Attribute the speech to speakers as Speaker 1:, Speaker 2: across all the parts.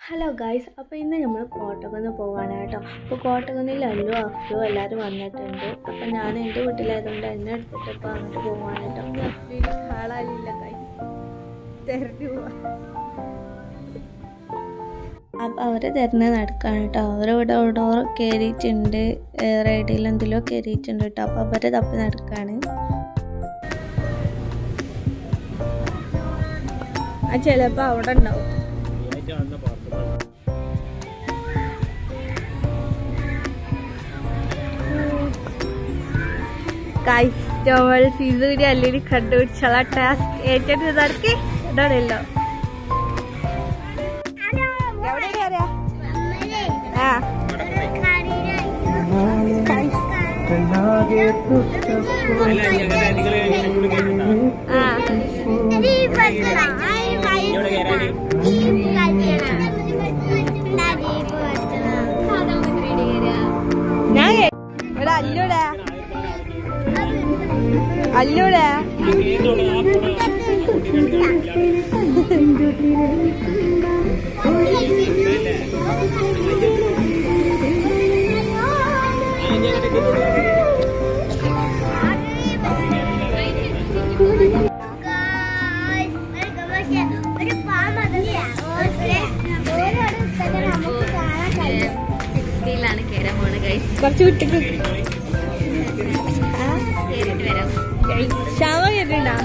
Speaker 1: hello guys അപ്പോൾ ഇന്ന് നമ്മൾ കോട്ടക്കുന്ന് പോവാണ് കേട്ടോ അപ്പോൾ കോട്ടക്കുന്നിൽ അല്ലു അഫ്ലു എല്ലാവരും വന്നിട്ടുണ്ട് അപ്പോൾ ഞാൻ എൻ്റെ വീട്ടിലായതുകൊണ്ട് എന്നെ എടുത്തിട്ട് ഇപ്പോൾ അങ്ങോട്ട് പോവാണ് കേട്ടോ ആളായില്ല ഗായ്സ് തിരഞ്ഞു അപ്പോൾ അവരെ തിരഞ്ഞ് നടക്കാണ് കേട്ടോ അവരിവിടെ എവിടോ കയറിയിട്ടുണ്ട് റൈഡിൽ എന്തെല്ലോ കയറിയിട്ടുണ്ട് കേട്ടോ അപ്പോൾ അവരെ തപ്പി നടക്കാണ് ആ ചിലപ്പോൾ അവിടെ ഉണ്ടാവും നമ്മൾ സീസൂരി അല്ലെങ്കിൽ കണ്ടുപിടിച്ചുള്ള ടാസ്ക് ഏറ്റെടുത്ത് നടക്കി ഇതാണല്ലോ ആ ആ ഞാൻ കേ- ഇവിടെ അല്ലൂടെ അല്ലൂടെ
Speaker 2: ഒരു പാമ്പതല്ലേ ഓരോരോ സ്ഥലം നമുക്ക് കാണാൻ കഴിയും
Speaker 3: സിക്സ്റ്റിയിലാണ് കയറാൻ പോണ ഗൈസ്
Speaker 1: കുറച്ച് വിട്ടിട്ട്
Speaker 3: കയറിയിട്ട് വരാം
Speaker 1: ക്ഷമ കേട്ടിട്ടുണ്ടോ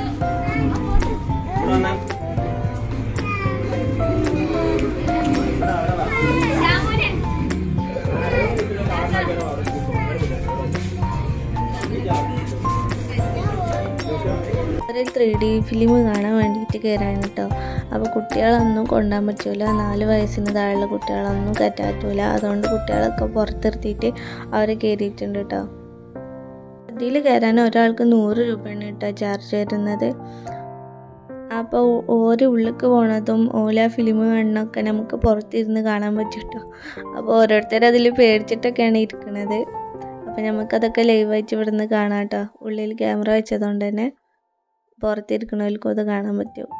Speaker 1: ഒരു ത്രീ ഡി ഫിലിം കാണാൻ വേണ്ടിയിട്ട് കയറാണ് കേട്ടോ അപ്പോൾ കുട്ടികളൊന്നും കൊണ്ടുപോകാൻ പറ്റൂല നാല് വയസ്സിന് താഴെയുള്ള കുട്ടികളൊന്നും കയറ്റാൻ പറ്റൂല അതുകൊണ്ട് കുട്ടികളൊക്കെ പുറത്തിരുത്തിയിട്ട് അവർ കയറിയിട്ടുണ്ട് കേട്ടോ ഇതിൽ കയറാൻ ഒരാൾക്ക് നൂറ് രൂപയാണ് കേട്ടോ ചാർജ് വരുന്നത് അപ്പോൾ ഓരോ ഉള്ളിലേക്ക് പോണതും ഓല ഫിലിം കാണണമൊക്കെ നമുക്ക് പുറത്തിരുന്ന് കാണാൻ പറ്റും കേട്ടോ അപ്പോൾ ഓരോരുത്തർ അതിൽ പേടിച്ചിട്ടൊക്കെയാണ് ഇരിക്കുന്നത് അപ്പോൾ നമുക്കതൊക്കെ ലൈവായിട്ട് ഇവിടുന്ന് കാണാം കേട്ടോ ഉള്ളിൽ ക്യാമറ വെച്ചതുകൊണ്ട് തന്നെ പുറത്തിരിക്കണവർക്കും അത് കാണാൻ പറ്റും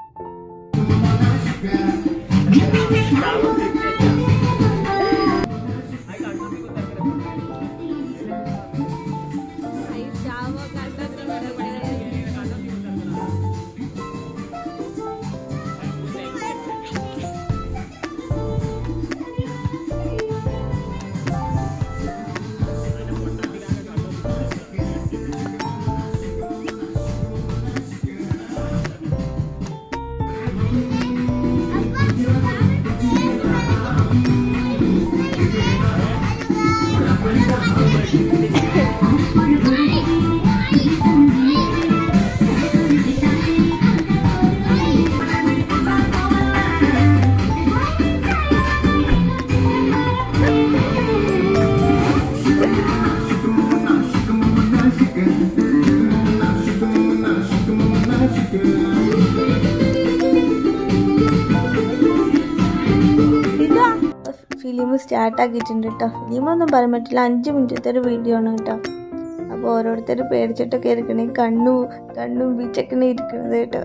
Speaker 1: ഫിലിം സ്റ്റാർട്ട് ആക്കിയിട്ടുണ്ട് കേട്ടോ ഫിലിമൊന്നും പറയാൻ പറ്റില്ല അഞ്ച് മിനിറ്റത്തെ ഒരു വീഡിയോ ആണ് കേട്ടോ അപ്പോൾ ഓരോരുത്തർ പേടിച്ചിട്ടൊക്കെ ഇരിക്കണേ കണ്ണു കണ്ണും ബീച്ചൊക്കെ ഇരിക്കണത് കേട്ടോ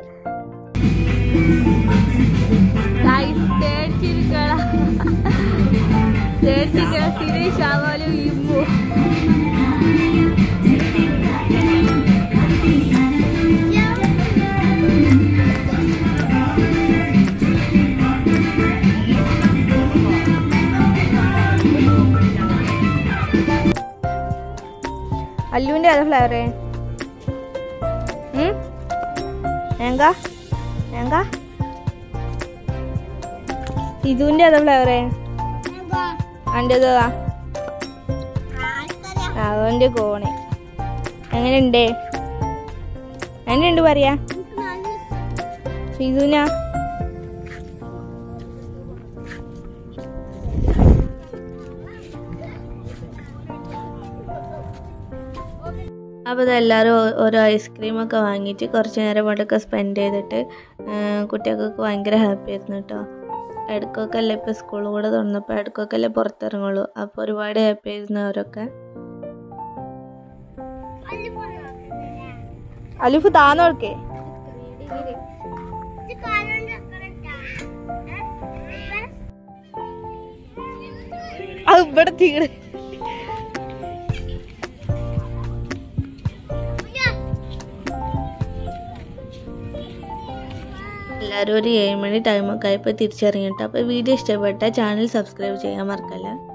Speaker 1: അല്ലുവിൻ്റെ ഏതാ ഫ്ലേവറ് ഏങ്ക ഏങ്ക ഇതുവിൻ്റെ ഏതാ ഫ്ലേവറ് അൻ്റെതാ അവൻ്റെ കോണ് എങ്ങനെയുണ്ട് എങ്ങനെയുണ്ട് പറയാ ഇതുനാ അപ്പോൾ ഇതെല്ലാവരും ഓരോ ഐസ്ക്രീമൊക്കെ വാങ്ങിയിട്ട് കുറച്ച് നേരം കൊണ്ടൊക്കെ സ്പെൻഡ് ചെയ്തിട്ട് കുട്ടികൾക്കൊക്കെ ഭയങ്കര ഹാപ്പി ആയിരുന്നു കേട്ടോ ഇടയ്ക്കൊക്കെ അല്ലേ ഇപ്പോൾ സ്കൂൾ കൂടെ തുറന്നപ്പോൾ ഇടയ്ക്കൊക്കെ അല്ലേ പുറത്തിറങ്ങുള്ളൂ അപ്പോൾ ഒരുപാട് ഹാപ്പി ആയിരുന്നു അവരൊക്കെ അലിഫ് താന്നോൾക്കേ
Speaker 2: ഇത് കാലുകൊണ്ട് അക്കറട്ടാ
Speaker 1: അത് ഇവിടെ തീരെ എല്ലാവരും ഒരു ഏഴ് മണി ടൈമൊക്കെ ആയപ്പോൾ തിരിച്ചറിഞ്ഞിട്ട് അപ്പോൾ വീഡിയോ ഇഷ്ടപ്പെട്ട ചാനൽ സബ്സ്ക്രൈബ് ചെയ്യാൻ മറക്കല്ല